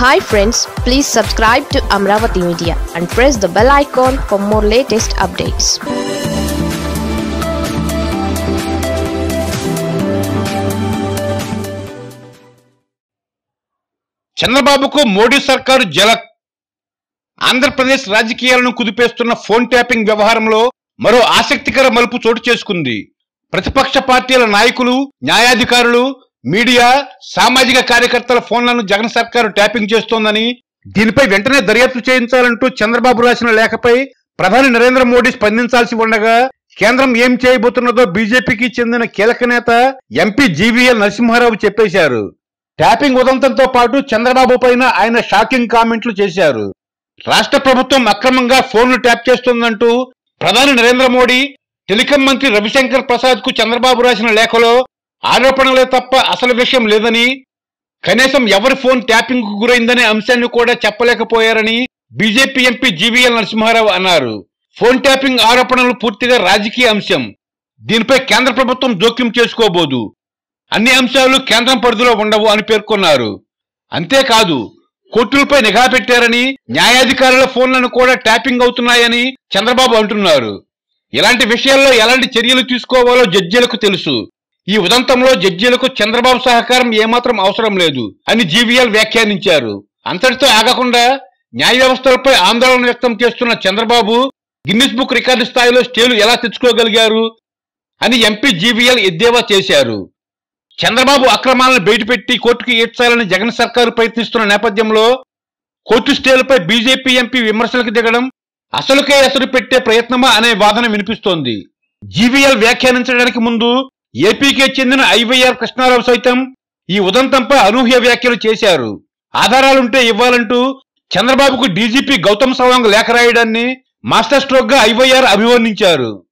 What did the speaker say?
hi friends please subscribe to Amaravati media and press the bell icon for more latest updates చంద్రబాబుకు మోడీ సర్కారు జలక్ ఆంధ్రప్రదేశ్ రాజకీయాలను కుదిపేస్తున్న phone tapping వ్యవహారంలో మరో ఆసక్తికర మలుపు చోటు చేసుకుంది ప్రతిపక్ష పార్టీల నాయకులు న్యాయాధికారులు మీడియా సామాజిక కార్యకర్తల ఫోన్లను జగన్ సర్కారు ట్యాపింగ్ చేస్తోందని దీనిపై వెంటనే దర్యాప్తు చేయించాలంటూ చంద్రబాబు రాసిన లేఖపై ప్రధాని నరేంద్ర మోడీ స్పందించాల్సి ఉండగా కేంద్రం ఏం చేయబోతున్నదో బీజేపీకి చెందిన కీలక నేత ఎంపీ జీవీఎల్ నరసింహారావు చెప్పేశారు ట్యాపింగ్ ఉదంతంతో పాటు చంద్రబాబు పైన ఆయన షాకింగ్ కామెంట్లు చేశారు రాష్ట్ర ప్రభుత్వం అక్రమంగా ఫోన్లు ట్యాప్ చేస్తోందంటూ ప్రధాని నరేంద్ర మోడీ టెలికాం మంత్రి రవిశంకర్ ప్రసాద్ కు చంద్రబాబు రాసిన లేఖలో ఆరోపణలే తప్ప అసలు విషయం లేదని కనీసం ఎవరి ఫోన్ ట్యాపింగ్ కు గురైందనే అంశాన్ని కూడా చెప్పలేకపోయారని బీజేపీ ఎంపీ జీవీఎల్ నరసింహారావు అన్నారు ఫోన్ ట్యాపింగ్ ఆరోపణలు పూర్తిగా రాజకీయ అంశం దీనిపై కేంద్ర ప్రభుత్వం జోక్యం చేసుకోబోదు అన్ని అంశాలు కేంద్రం పరిధిలో ఉండవు అని పేర్కొన్నారు అంతేకాదు కోర్టులపై నిఘా పెట్టారని న్యాయాధికారుల ఫోన్లను కూడా ట్యాపింగ్ అవుతున్నాయని చంద్రబాబు అంటున్నారు ఇలాంటి విషయాల్లో ఎలాంటి చర్యలు తీసుకోవాలో జడ్జీలకు తెలుసు ఈ ఉదంతంలో జడ్జీలకు చంద్రబాబు సహకారం ఏమాత్రం అవసరం లేదు అని జీవీఎల్ వ్యాఖ్యానించారు అంతటితో ఆగకుండా న్యాయ వ్యవస్థలపై ఆందోళన వ్యక్తం చేస్తున్న చంద్రబాబు గిన్నిస్ బుక్ రికార్డు స్థాయిలో స్టేలు ఎలా తెచ్చుకోగలిగారు అని ఎంపీ జీవీఎల్ ఎద్దేవా చేశారు చంద్రబాబు అక్రమాలను బయటపెట్టి కోర్టుకు ఈడ్చాలని జగన్ సర్కారు ప్రయత్నిస్తున్న నేపథ్యంలో కోర్టు స్టేలపై బీజేపీ ఎంపీ విమర్శలకు దిగడం అసలుకే ఎసరు పెట్టే ప్రయత్నమా అనే వాదన వినిపిస్తోంది జీవీఎల్ వ్యాఖ్యానించడానికి ముందు ఏపీకే చెందిన ఐవైఆర్ కృష్ణారావు సైతం ఈ ఉదంతంపై అనూహ్య వ్యాఖ్యలు చేశారు ఆధారాలుంటే ఇవ్వాలంటూ చంద్రబాబుకు డీజీపీ గౌతమ్ సవాంగ్ లేఖ రాయడాన్ని మాస్టర్ స్ట్రోక్ గా ఐవైఆర్ అభివర్ణించారు